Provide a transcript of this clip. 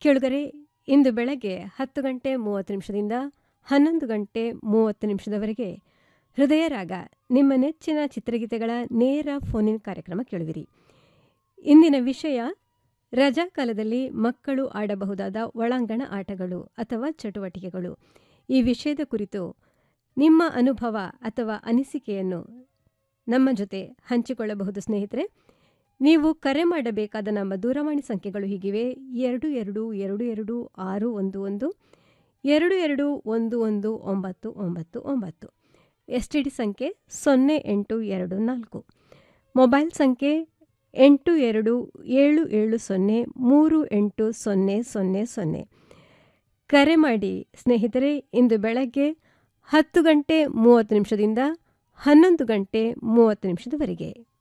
ಕೇಳುಗರೆ ಇಂದು ಬೆಳಗ್ಗೆ ಹತ್ತು ಗಂಟೆ ಮೂವತ್ತು ನಿಮಿಷದಿಂದ ಹನ್ನೊಂದು ಗಂಟೆ ಮೂವತ್ತು ನಿಮಿಷದವರೆಗೆ ಹೃದಯ ರಾಗ ನಿಮ್ಮ ನೆಚ್ಚಿನ ಚಿತ್ರಗೀತೆಗಳ ನೇರ ಫೋನಿನ್ ಕಾರ್ಯಕ್ರಮ ಕೇಳುವಿರಿ ಇಂದಿನ ವಿಷಯ ರಜಾ ಕಾಲದಲ್ಲಿ ಮಕ್ಕಳು ಆಡಬಹುದಾದ ಒಳಾಂಗಣ ಆಟಗಳು ಅಥವಾ ಚಟುವಟಿಕೆಗಳು ಈ ವಿಷಯದ ಕುರಿತು ನಿಮ್ಮ ಅನುಭವ ಅಥವಾ ಅನಿಸಿಕೆಯನ್ನು ನಮ್ಮ ಜೊತೆ ಹಂಚಿಕೊಳ್ಳಬಹುದು ಸ್ನೇಹಿತರೆ ನೀವು ಕರೆ ಮಾಡಬೇಕಾದ ನಮ್ಮ ದೂರವಾಣಿ ಸಂಖ್ಯೆಗಳು ಹೀಗಿವೆ ಎರಡು ಎರಡು ಎರಡು ಎರಡು ಆರು ಒಂದು ಒಂದು ಎರಡು ಎರಡು ಒಂದು ಒಂದು ಒಂಬತ್ತು ಒಂಬತ್ತು ಒಂಬತ್ತು ಎಸ್ ಟಿ ಡಿ ಸಂಖ್ಯೆ ಸೊನ್ನೆ ಎಂಟು ಎರಡು ನಾಲ್ಕು ಮೊಬೈಲ್ ಸಂಖ್ಯೆ ಎಂಟು ಎರಡು ಏಳು ಏಳು ಸೊನ್ನೆ ಮೂರು ಎಂಟು ಸೊನ್ನೆ ಸೊನ್ನೆ ಸೊನ್ನೆ ಕರೆ ಮಾಡಿ ಸ್ನೇಹಿತರೆ ಇಂದು ಬೆಳಗ್ಗೆ ಹತ್ತು ಗಂಟೆ ಮೂವತ್ತು ನಿಮಿಷದಿಂದ ಹನ್ನೊಂದು ಗಂಟೆ ಮೂವತ್ತು ನಿಮಿಷದವರೆಗೆ